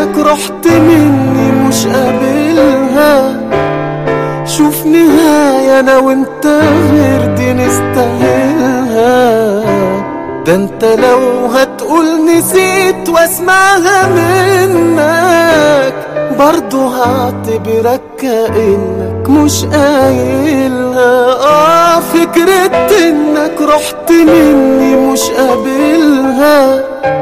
انك رحت مني مش قابلها شوف نهاية انا وانت غير دي نستاهلها ده انت لو هتقول نسيت واسمعها منك برضو هعتبرك كأنك مش قايلها اه فكرة انك رحت مني مش قابلها